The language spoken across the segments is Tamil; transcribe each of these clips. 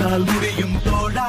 உன்னால் முடியும் தோழா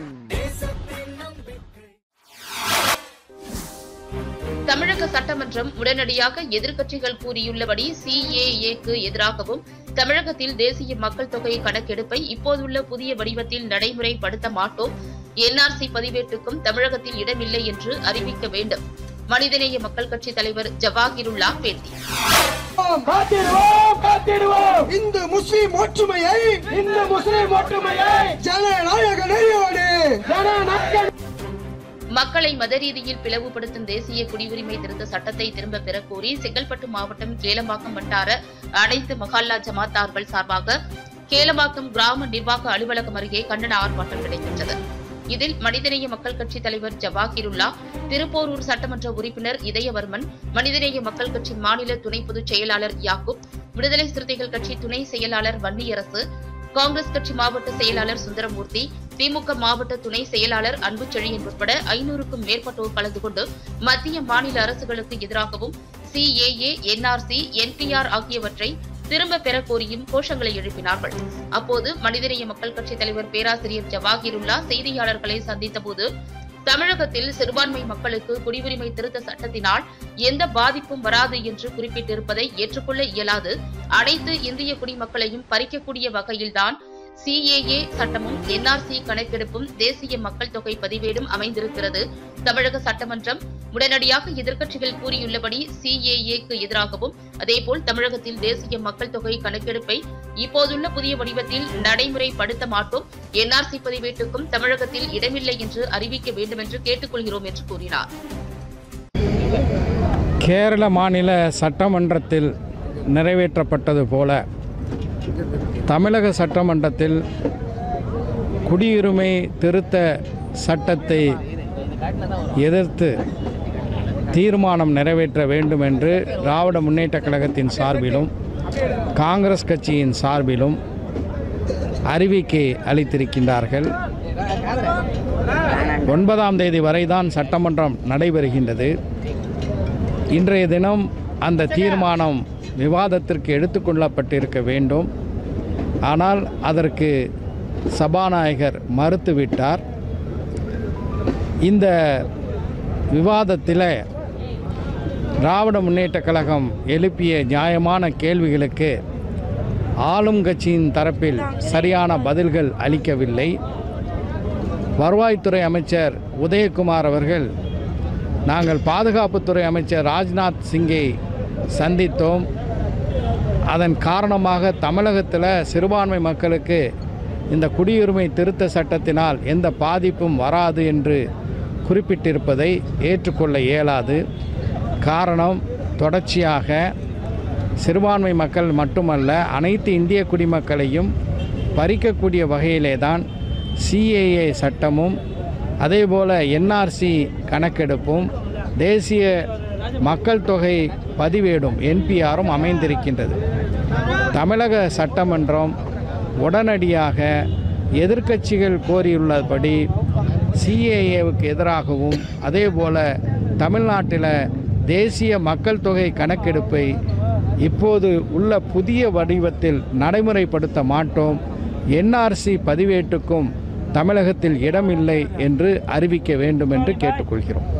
தமிழக சட்டமன்றம் உடனடியாக எதிர்க்கட்சிகள் கூறியுள்ளபடி சிஏஏக்கு எதிராகவும் தமிழகத்தில் தேசிய மக்கள் தொகை கணக்கெடுப்பை இப்போதுள்ள புதிய வடிவத்தில் நடைமுறைப்படுத்த மாட்டோம் என்ஆர்சி பதிவேட்டுக்கும் தமிழகத்தில் இடமில்லை என்று அறிவிக்க வேண்டும் மனிதநேய மக்கள் கட்சி தலைவர் ஜவாஹிருல்லா பேட்டி காத்திடுவோம் காத்திடுவோம் இந்து முஸ்லிம் ஒற்றுமையை இந்த முஸ்லிம் ஒற்றுமையை ஜனநாயக நெறியோடு ஜனநாயக மக்களை மத ரீதியில் பிளவுபடுத்தும் தேசிய குடியுரிமை திருத்த சட்டத்தை திரும்ப பெறக் கோரி செங்கல்பட்டு மாவட்டம் கேளம்பாக்கம் வட்டார அனைத்து மஹல்லா ஜமாத்தார்கள் சார்பாக கேளம்பாக்கம் கிராம நிர்வாக அலுவலகம் அருகே கண்டன ஆர்ப்பாட்டம் நடைபெற்றது இதில் மனிதநேய மக்கள் கட்சி தலைவர் ஜவாஹிருல்லா திருப்போரூர் சட்டமன்ற உறுப்பினர் இதயவர்மன் மனிதநேய மக்கள் கட்சி மாநில துணை பொதுச் செயலாளர் யாக்கூப் விடுதலை சிறுத்தைகள் கட்சி துணை செயலாளர் வன்னியரசு காங்கிரஸ் கட்சி மாவட்ட செயலாளர் சுந்தரமூர்த்தி திமுக மாவட்ட துணை செயலாளர் அன்புச்செழியன் உட்பட ஐநூறுக்கும் மேற்பட்டோர் கலந்து கொண்டு மத்திய மாநில அரசுகளுக்கு எதிராகவும் சிஏஏ என்ஆர்சி என்பிஆர் ஆகியவற்றை திரும்ப பெற கோரியும் கோஷங்களை எழுப்பினார்கள் அப்போது மனிதநேய மக்கள் கட்சித் தலைவர் பேராசிரியர் ஜவாஹிருல்லா செய்தியாளர்களை சந்தித்தபோது தமிழகத்தில் சிறுபான்மை மக்களுக்கு குடியுரிமை திருத்த சட்டத்தினால் எந்த பாதிப்பும் வராது என்று குறிப்பிட்டிருப்பதை ஏற்றுக்கொள்ள இயலாது அனைத்து இந்திய குடிமக்களையும் பறிக்கக்கூடிய வகையில்தான் சிஏஏ சட்டமும் என்ஆர்சி கணக்கெடுப்பும் தேசிய மக்கள் தொகை பதிவேடும் அமைந்திருக்கிறது தமிழக சட்டமன்றம் உடனடியாக எதிர்க்கட்சிகள் கூறியுள்ளபடி சிஏஏக்கு எதிராகவும் அதேபோல் தமிழகத்தில் தேசிய மக்கள் தொகை கணக்கெடுப்பை இப்போதுள்ள புதிய வடிவத்தில் நடைமுறைப்படுத்த மாட்டோம் என்ஆர்சி பதிவேட்டுக்கும் தமிழகத்தில் இடமில்லை என்று அறிவிக்க வேண்டும் என்று கேட்டுக்கொள்கிறோம் என்று கூறினார் கேரள மாநில சட்டமன்றத்தில் நிறைவேற்றப்பட்டது போல தமிழக சட்டமன்றத்தில் குடியுரிமை திருத்த சட்டத்தை எதிர்த்து தீர்மானம் நிறைவேற்ற வேண்டும் என்று திராவிட முன்னேற்றக் கழகத்தின் சார்பிலும் காங்கிரஸ் கட்சியின் சார்பிலும் அறிவிக்கை அளித்திருக்கின்றார்கள் ஒன்பதாம் தேதி வரைதான் சட்டமன்றம் நடைபெறுகின்றது இன்றைய தினம் அந்த தீர்மானம் விவாதத்திற்கு எடுத்துக்கொள்ளப்பட்டிருக்க வேண்டும் ஆனால் அதற்கு சபாநாயகர் மறுத்துவிட்டார் இந்த விவாதத்தில் திராவிட முன்னேற்றக் கழகம் எழுப்பிய நியாயமான கேள்விகளுக்கு ஆளும் கட்சியின் தரப்பில் சரியான பதில்கள் அளிக்கவில்லை வருவாய்த்துறை அமைச்சர் உதயகுமார் அவர்கள் நாங்கள் பாதுகாப்புத்துறை அமைச்சர் ராஜ்நாத் சிங்கை சந்தித்தோம் அதன் காரணமாக தமிழகத்தில் சிறுபான்மை மக்களுக்கு இந்த குடியுரிமை திருத்த சட்டத்தினால் எந்த பாதிப்பும் வராது என்று குறிப்பிட்டிருப்பதை ஏற்றுக்கொள்ள இயலாது காரணம் தொடர்ச்சியாக சிறுபான்மை மக்கள் மட்டுமல்ல அனைத்து இந்திய குடிமக்களையும் பறிக்கக்கூடிய வகையிலே தான் சிஏஏ சட்டமும் அதேபோல என்ஆர்சி கணக்கெடுப்பும் தேசிய மக்கள் தொகை பதிவேடும் என்பிஆரும் அமைந்திருக்கின்றது தமிழக சட்டமன்றம் உடனடியாக எதிர்க்கட்சிகள் கோரியுள்ளபடி சிஏஏவுக்கு எதிராகவும் அதேபோல தமிழ்நாட்டில் தேசிய மக்கள் தொகை கணக்கெடுப்பை இப்போது உள்ள புதிய வடிவத்தில் நடைமுறைப்படுத்த மாட்டோம் என்ஆர்சி பதிவேட்டுக்கும் தமிழகத்தில் இடமில்லை என்று அறிவிக்க வேண்டும் என்று கேட்டுக்கொள்கிறோம்